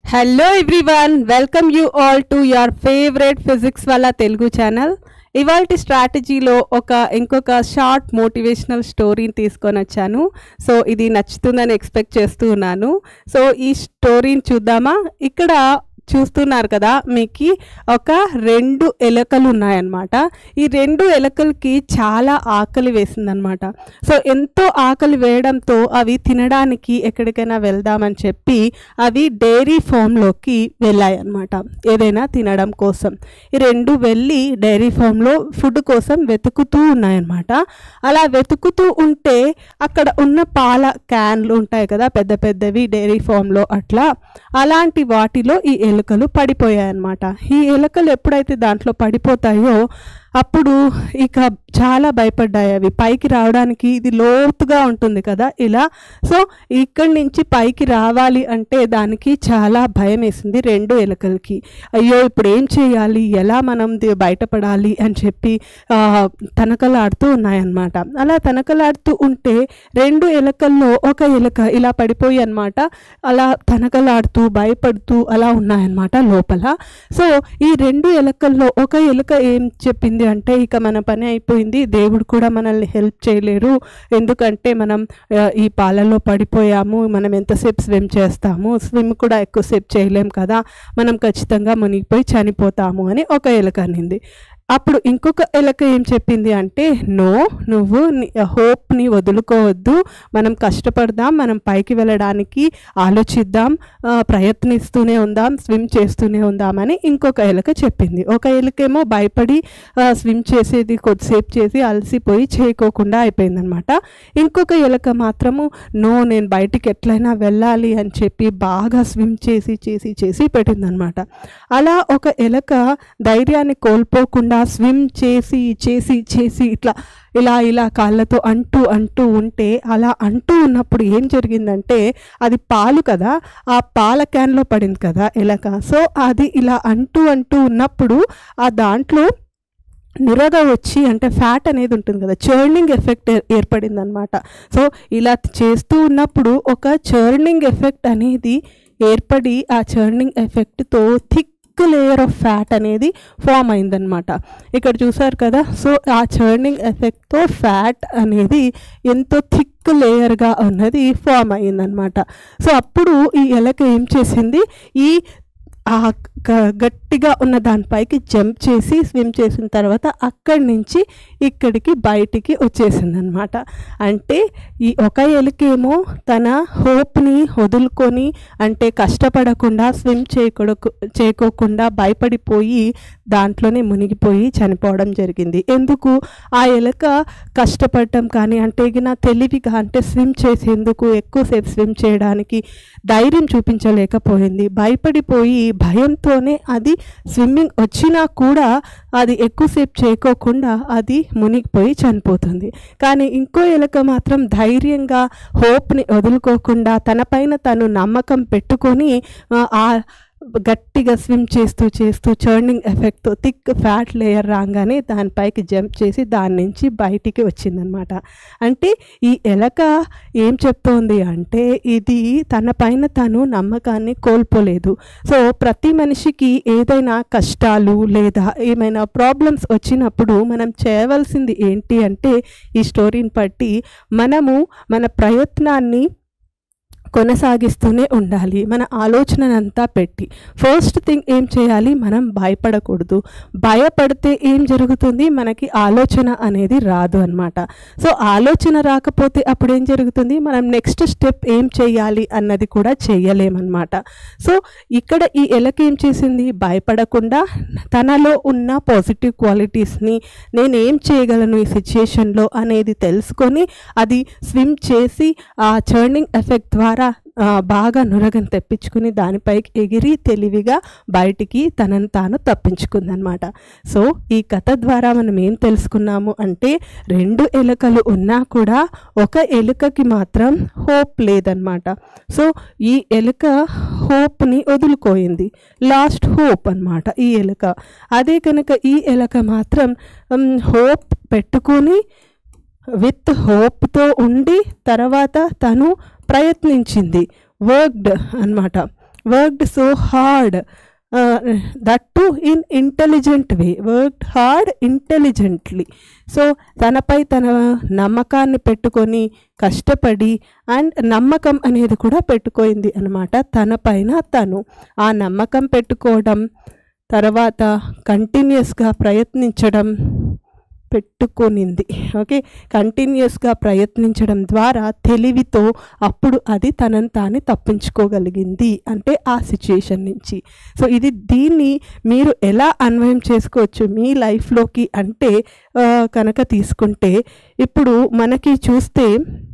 hello everyone welcome you all to your favourite Physics Wallah Telugu channel ఇవాళ స్ట్రాటజీలో ఒక ఇంకొక షార్ట్ మోటివేషనల్ స్టోరీని తీసుకొని వచ్చాను సో ఇది నచ్చుతుందని ఎక్స్పెక్ట్ చేస్తూ ఉన్నాను సో ఈ స్టోరీని చూద్దామా ఇక్కడ చూస్తున్నారు కదా మీకు ఒక రెండు ఎలకలు ఉన్నాయన్నమాట ఈ రెండు ఎలకలకి చాలా ఆకలి వేసిందనమాట సో ఎంతో ఆకలి వేయడంతో అవి తినడానికి ఎక్కడికైనా వెళ్దామని చెప్పి అవి డైరీ ఫామ్లోకి వెళ్ళాయి అన్నమాట ఏదైనా తినడం కోసం ఈ రెండు వెళ్ళి డైరీ ఫామ్లో ఫుడ్ కోసం వెతుకుతూ ఉన్నాయన్నమాట అలా వెతుకుతూ ఉంటే అక్కడ ఉన్న పాల క్యాన్లు ఉంటాయి కదా పెద్ద పెద్దవి డైరీ ఫామ్లో అట్లా అలాంటి వాటిలో ఈ ఎలుకలు పడిపోయాయి అన్నమాట ఈ ఎలుకలు ఎప్పుడైతే దాంట్లో పడిపోతాయో అప్పుడు ఇక చాలా భయపడ్డాయి అవి పైకి రావడానికి ఇది లోతుగా ఉంటుంది కదా ఇలా సో ఇక్కడి నుంచి పైకి రావాలి అంటే దానికి చాలా భయం వేసింది రెండు ఎలుకలకి అయ్యో ఇప్పుడు ఏం చేయాలి ఎలా మనం ది- బయటపడాలి అని చెప్పి ఆ, తనకలాడుతూ ఉన్నాయన్నమాట అలా తనకలాడుతూ ఉంటే రెండు ఎలుకల్లో ఒక ఎలుక ఇలా పడిపోయి అన్నమాట అలా తనకలాడుతూ భయపడుతూ అలా ఉన్నాయన్నమాట లోపల సో ఈ రెండు ఎలుకల్లో ఒక ఎలుక ఏం చెప్పింది అంటే ఇక మన పని అయిపోయింది దేవుడు కూడా మనల్ని హెల్ప్ చేయలేరు ఎందుకంటే మనం ఆ, ఈ పాలలో పడిపోయాము మనం ఎంతసేపు స్విమ్ చేస్తాము స్విమ్ కూడా ఎక్కువసేపు చేయలేం కదా మనం ఖచ్చితంగా మునిగిపోయి చనిపోతాము అని ఒక ఎలుక అనింది అప్పుడు ఇంకొక ఎలక ఏం చెప్పింది అంటే నో నువ్వు నీ హోప్ని వదులుకోవద్దు మనం కష్టపడదాం మనం పైకి వెళ్ళడానికి ఆలోచిద్దాం ఆ, ప్రయత్నిస్తూనే ఉందాం స్విమ్ చేస్తూనే ఉందామని ఇంకొక ఎలక చెప్పింది ఒక ఎలుకేమో భయపడి ఆ, స్విమ్ చేసేది కొద్దిసేపు చేసి అలసిపోయి చేయకోకుండా అయిపోయిందనమాట ఇంకొక ఎలక మాత్రము నో నేను బయటికి ఎట్లయినా వెళ్ళాలి అని చెప్పి బాగా స్విమ్ చేసి చేసి చేసి పెట్టిందనమాట అలా ఒక ఎలక ధైర్యాన్ని కోల్పోకుండా స్విమ్ చేసి చేసి చేసి ఇట్లా ఇలా ఇలా కాళ్ళతో అంటూ అంటూ ఉంటే అలా అంటూ ఉన్నప్పుడు ఏం జరిగిందంటే అది పాలు కదా ఆ పాల క్యాన్లో పడింది కదా ఎలక సో అది ఇలా అంటూ అంటూ ఉన్నప్పుడు ఆ దాంట్లో నురగ వచ్చి అంటే ఫ్యాట్ అనేది ఉంటుంది కదా చర్నింగ్ ఎఫెక్ట్ ఏర్పడింది అనమాట సో ఇలా చేస్తూ ఉన్నప్పుడు ఒక చర్నింగ్ ఎఫెక్ట్ అనేది ఏర్పడి ఆ చర్నింగ్ ఎఫెక్ట్తో థిక్ లేయర్ ఆఫ్ ఫ్యాట్ అనేది ఫామ్ అయిందనమాట ఇక్కడ చూసారు కదా సో ఆ చర్నింగ్ ఎఫెక్ట్తో ఫ్యాట్ అనేది ఎంతో థిక్ లేయర్గా ఉన్నది ఫామ్ అయిందనమాట సో అప్పుడు ఈ ఎలక ఏం చేసింది ఈ ఆ గ- గట్టిగా ఉన్న దానిపైకి జంప్ చేసి స్విమ్ చేసిన తర్వాత అక్కడి నుంచి ఇక్కడికి బయటికి వచ్చేసింది అనమాట అంటే ఈ ఒక ఎలుకేమో తన హోప్ని వదులుకొని అంటే కష్టపడకుండా స్విమ్ చేయకూడకు చేయకోకుండా భయపడిపోయి దాంట్లోనే మునిగిపోయి చనిపోవడం జరిగింది ఎందుకు ఆ ఎలుక కష్టపడటం కానీ అంటే గిన తెలివిగా అంటే స్విమ్ చేసేందుకు ఎక్కువసేపు స్విమ్ చేయడానికి ధైర్యం చూపించలేకపోయింది భయపడిపోయి భయంతోనే అది స్విమ్మింగ్ వచ్చినా కూడా అది ఎక్కువసేపు చేయకోకుండా అది మునిగిపోయి చనిపోతుంది కానీ ఇంకో ఎలుక మాత్రం ధైర్యంగా హోప్ని వదులుకోకుండా తనపైన తను నమ్మకం పెట్టుకొని ఆ, ఆ గట్టిగా స్విమ్ చేస్తూ చేస్తూ చర్నింగ్ ఎఫెక్ట్తో థిక్ ఫ్యాట్ లేయర్ రాగానే దానిపైకి జంప్ చేసి దాని నుంచి బయటికి వచ్చిందనమాట అంటే ఈ ఎలక ఏం చెప్తోంది అంటే ఇది తన పైన తను నమ్మకాన్ని కోల్పోలేదు సో ప్రతి మనిషికి ఏదైనా కష్టాలు లేదా ఏమైనా ప్రాబ్లమ్స్ వచ్చినప్పుడు మనం చేయవలసింది ఏంటి అంటే ఈ స్టోరీని బట్టి మనము మన ప్రయత్నాన్ని కొనసాగిస్తూనే ఉండాలి మన ఆలోచననంతా పెట్టి ఫస్ట్ థింగ్ ఏం చేయాలి మనం భయపడకూడదు భయపడితే ఏం జరుగుతుంది మనకి ఆలోచన అనేది రాదు అనమాట సో ఆలోచన రాకపోతే అప్పుడు ఏం జరుగుతుంది మనం నెక్స్ట్ స్టెప్ ఏం చేయాలి అన్నది కూడా చేయలేమన్నమాట సో ఇక్కడ ఈ ఎలక ఏం చేసింది భయపడకుండా తనలో ఉన్న పాజిటివ్ క్వాలిటీస్ని నేను ఏం చేయగలను ఈ సిచ్యుయేషన్లో అనేది తెలుసుకొని అది స్విమ్ చేసి ఆ చర్నింగ్ ఎఫెక్ట్ ద్వారా ఆ, బాగా నురగను తెప్పించుకుని దానిపైకి ఎగిరి తెలివిగా బయటికి తనను తాను తప్పించుకుందనమాట సో ఈ కథ ద్వారా మనం ఏం తెలుసుకున్నాము అంటే రెండు ఎలుకలు ఉన్నా కూడా ఒక ఎలుకకి మాత్రం హోప్ లేదనమాట సో ఈ ఎలుక హోప్ని వదులుకోయింది లాస్ట్ హోప్ అన్నమాట ఈ ఎలుక అదే కనుక ఈ ఎలుక మాత్రం హోప్ పెట్టుకొని విత్ హోప్తో ఉండి తర్వాత తను ప్రయత్నించింది వర్క్డ్ అన్నమాట worked so hard that to in intelligent way worked hard intelligently so తనపై తన నమ్మకాన్ని పెట్టుకొని కష్టపడి అండ్ నమ్మకం అనేది కూడా పెట్టుకోయింది అనమాట తన పైన తను ఆ నమ్మకం పెట్టుకోవడం తర్వాత కంటిన్యూస్గా ప్రయత్నించడం పెట్టుకొనింది ఓకే కంటిన్యూస్గా ప్రయత్నించడం ద్వారా తెలివితో అప్పుడు అది తనని తానే తప్పించుకోగలిగింది అంటే ఆ సిచ్యుయేషన్ నుంచి సో ఇది దీన్ని మీరు ఎలా అన్వయం చేసుకోవచ్చు మీ లైఫ్లోకి అంటే ఆ, కనుక తీసుకుంటే ఇప్పుడు మనకి చూస్తే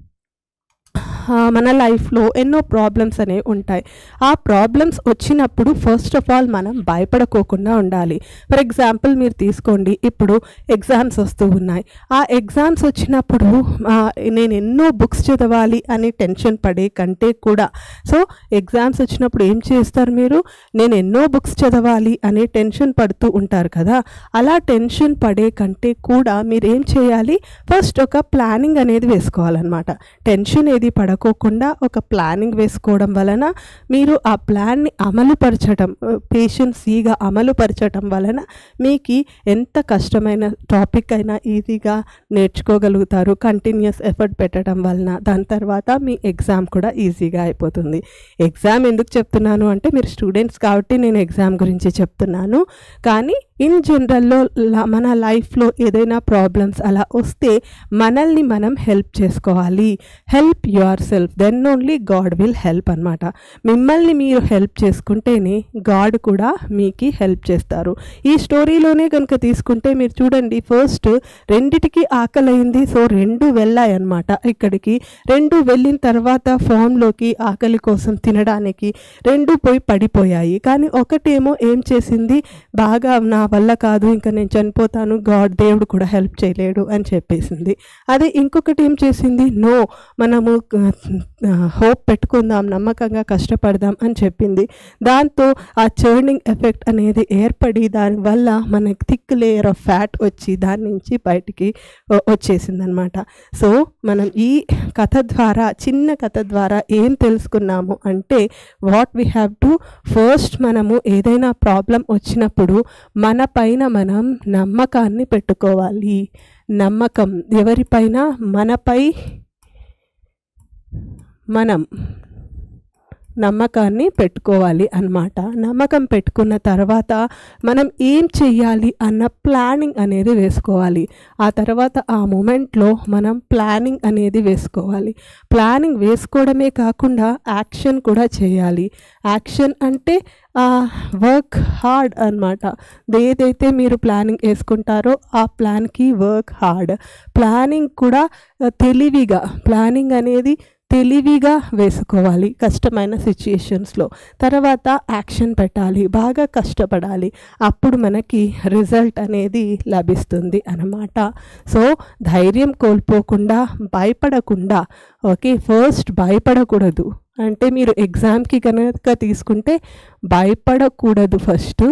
ఆ, మన లైఫ్లో ఎన్నో ప్రాబ్లమ్స్ అనేవి ఉంటాయి ఆ ప్రాబ్లమ్స్ వచ్చినప్పుడు ఫస్ట్ ఆఫ్ ఆల్ మనం భయపడకోకుండా ఉండాలి ఫర్ ఎగ్జాంపుల్ మీరు తీసుకోండి ఇప్పుడు ఎగ్జామ్స్ వస్తూ ఉన్నాయి ఆ ఎగ్జామ్స్ వచ్చినప్పుడు ఆ, నేను ఎన్నో బుక్స్ చదవాలి అని టెన్షన్ పడే కంటే కూడా సో ఎగ్జామ్స్ వచ్చినప్పుడు ఏం చేస్తారు మీరు నేను ఎన్నో బుక్స్ చదవాలి అనే టెన్షన్ పడుతూ ఉంటారు కదా అలా టెన్షన్ పడే కంటే కూడా మీరు ఏం చేయాలి ఫస్ట్ ఒక ప్లానింగ్ అనేది వేసుకోవాలన్నమాట టెన్షన్ ఏది పడకోకుండా ఒక ప్లానింగ్ వేసుకోవడం వలన మీరు ఆ ప్లాన్ని అమలుపరచడం పేషెన్సీగా అమలుపరచడం వలన మీకు ఎంత కష్టమైన టాపిక్ అయినా ఈజీగా నేర్చుకోగలుగుతారు కంటిన్యూస్ ఎఫర్ట్ పెట్టడం వలన దాని తర్వాత మీ ఎగ్జామ్ కూడా ఈజీగా అయిపోతుంది ఎగ్జామ్ ఎందుకు చెప్తున్నాను అంటే మీరు స్టూడెంట్స్ కాబట్టి నేను ఎగ్జామ్ గురించి చెప్తున్నాను కానీ ఇన్ జనరల్లో ల- మన లైఫ్లో ఏదైనా ప్రాబ్లమ్స్ అలా వస్తే మనల్ని మనం హెల్ప్ చేసుకోవాలి help yourself then only God will help అనమాట మిమ్మల్ని మీరు హెల్ప్ చేసుకుంటేనే గాడ్ కూడా మీకు హెల్ప్ చేస్తారు ఈ స్టోరీలోనే కనుక తీసుకుంటే మీరు చూడండి ఫస్ట్ రెండిటికి ఆకలైంది సో రెండు వెళ్ళాయి అనమాట ఇక్కడికి రెండు వెళ్ళిన తర్వాత ఫామ్లోకి ఆకలి కోసం తినడానికి రెండు పోయి పడిపోయాయి కానీ ఒకటేమో ఏం చేసింది బాగా నా వల్ల కాదు ఇంకా నేను చనిపోతాను గాడ్ దేవుడు కూడా హెల్ప్ చేయలేడు అని చెప్పేసింది అదే ఇంకొకటి ఏం చేసింది నో మనము హోప్ పెట్టుకుందాం నమ్మకంగా కష్టపడదాం అని చెప్పింది దాంతో ఆ చర్నింగ్ ఎఫెక్ట్ అనేది ఏర్పడి దానివల్ల మనకి థిక్ లేయర్ ఆఫ్ ఫ్యాట్ వచ్చి దాని నుంచి బయటికి వచ్చేసింది అనమాట సో మనం ఈ కథ ద్వారా చిన్న కథ ద్వారా ఏం తెలుసుకున్నాము అంటే what we have to first మనము ఏదైనా ప్రాబ్లం వచ్చినప్పుడు మన పైన మనం నమ్మకాన్ని పెట్టుకోవాలి నమ్మకం ఎవరిపైన మనపై మనం నమ్మకాన్ని పెట్టుకోవాలి అన్నమాట నమ్మకం పెట్టుకున్న తర్వాత మనం ఏం చెయ్యాలి అన్న ప్లానింగ్ అనేది వేసుకోవాలి ఆ తర్వాత ఆ మూమెంట్లో మనం ప్లానింగ్ అనేది వేసుకోవాలి ప్లానింగ్ వేసుకోవడమే కాకుండా యాక్షన్ కూడా చేయాలి యాక్షన్ అంటే వర్క్ హార్డ్ అనమాట ఏదైతే మీరు ప్లానింగ్ వేసుకుంటారో ఆ ప్లాన్కి వర్క్ హార్డ్ ప్లానింగ్ కూడా ఆ, తెలివిగా ప్లానింగ్ అనేది తెలివిగా వేసుకోవాలి కష్టమైన సిచ్యుయేషన్స్లో తర్వాత యాక్షన్ పెట్టాలి బాగా కష్టపడాలి అప్పుడు మనకి రిజల్ట్ అనేది లభిస్తుంది అన్నమాట సో ధైర్యం కోల్పోకుండా భయపడకుండా ఓకే ఫస్ట్ భయపడకూడదు అంటే మీరు ఎగ్జామ్కి కనుక తీసుకుంటే భయపడకూడదు ఫస్ట్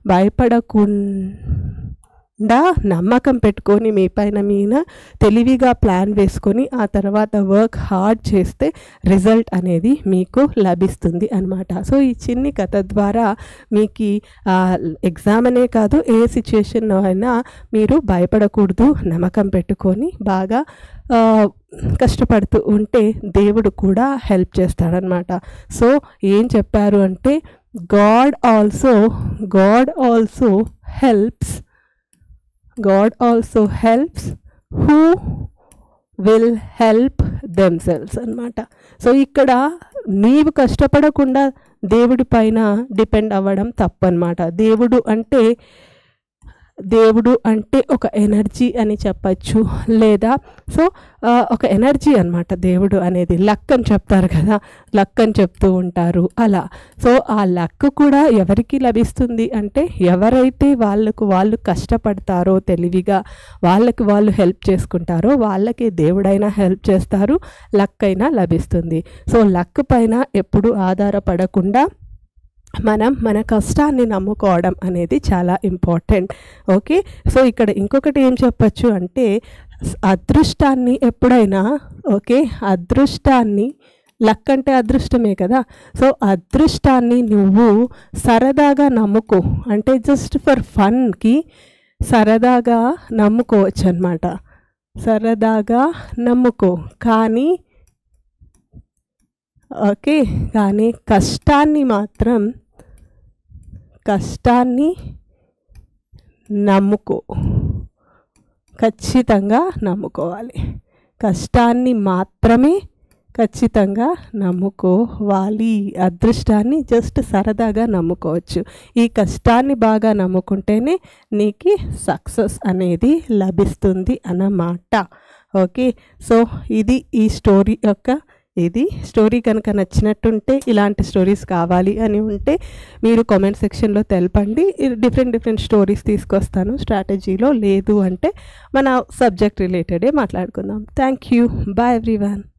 భయపడకుండా నమ్మకం పెట్టుకొని మీ పైన మీన తెలివిగా ప్లాన్ వేసుకొని ఆ తర్వాత వర్క్ హార్డ్ చేస్తే రిజల్ట్ అనేది మీకు లభిస్తుంది అనమాట సో ఈ చిన్ని కథ ద్వారా మీకు ఎగ్జామ్ అనే కాదు ఏ సిచ్యుయేషన్ అయినా మీరు భయపడకూడదు నమ్మకం పెట్టుకొని బాగా ఆ, కష్టపడుతూ ఉంటే దేవుడు కూడా హెల్ప్ చేస్తాడనమాట సో ఏం చెప్పారు అంటే God also God also helps God also helps who will help themselves అనమాట సో ఇక్కడ నీవు కష్టపడకుండా దేవుడి పైన డిపెండ్ అవ్వడం తప్పనమాట దేవుడు అంటే దేవుడు అంటే ఒక ఎనర్జీ అని చెప్పచ్చు లేదా సో ఆ, ఒక ఎనర్జీ అన్నమాట దేవుడు అనేది లక్ అని చెప్తారు కదా లక్ అని చెప్తూ ఉంటారు అలా సో ఆ లక్ కూడా ఎవరికి లభిస్తుంది అంటే ఎవరైతే వాళ్ళకు వాళ్ళు కష్టపడతారో తెలివిగా వాళ్ళకి వాళ్ళు హెల్ప్ చేసుకుంటారో వాళ్ళకి దేవుడైనా హెల్ప్ చేస్తారు లక్ అయినా లభిస్తుంది సో లక్ పైన ఎప్పుడు ఆధారపడకుండా మనం మన కష్టాన్ని నమ్ముకోవడం అనేది చాలా ఇంపార్టెంట్ ఓకే సో ఇక్కడ ఇంకొకటి ఏం చెప్పచ్చు అంటే స్- అదృష్టాన్ని ఎప్పుడైనా ఓకే అదృష్టాన్ని లక్ అంటే అదృష్టమే కదా సో అదృష్టాన్ని నువ్వు సరదాగా నమ్ముకో అంటే జస్ట్ ఫర్ ఫన్కి సరదాగా నమ్ముకోవచ్చు అనమాట సరదాగా నమ్ముకో కానీ ఓకే కానీ కష్టాన్ని మాత్రం కష్టాన్ని నమ్ముకో ఖచ్చితంగా నమ్ముకోవాలి కష్టాన్ని మాత్రమే ఖచ్చితంగా నమ్ముకోవాలి అదృష్టాన్ని జస్ట్ సరదాగా నమ్ముకోవచ్చు ఈ కష్టాన్ని బాగా నమ్ముకుంటేనే నీకు సక్సెస్ అనేది లభిస్తుంది అన్నమాట ఓకే సో ఇది ఈ స్టోరీ యొక్క ఇది స్టోరీ కనుక నచ్చినట్టుంటే ఇలాంటి స్టోరీస్ కావాలి అని ఉంటే మీరు కామెంట్ సెక్షన్లో తెలపండి డిఫరెంట్ డిఫరెంట్ స్టోరీస్ తీసుకొస్తాను స్ట్రాటజీలో లేదు అంటే మన సబ్జెక్ట్ రిలేటెడే మాట్లాడుకుందాం థ్యాంక్ యూ బాయ్ ఎవ్రీవన్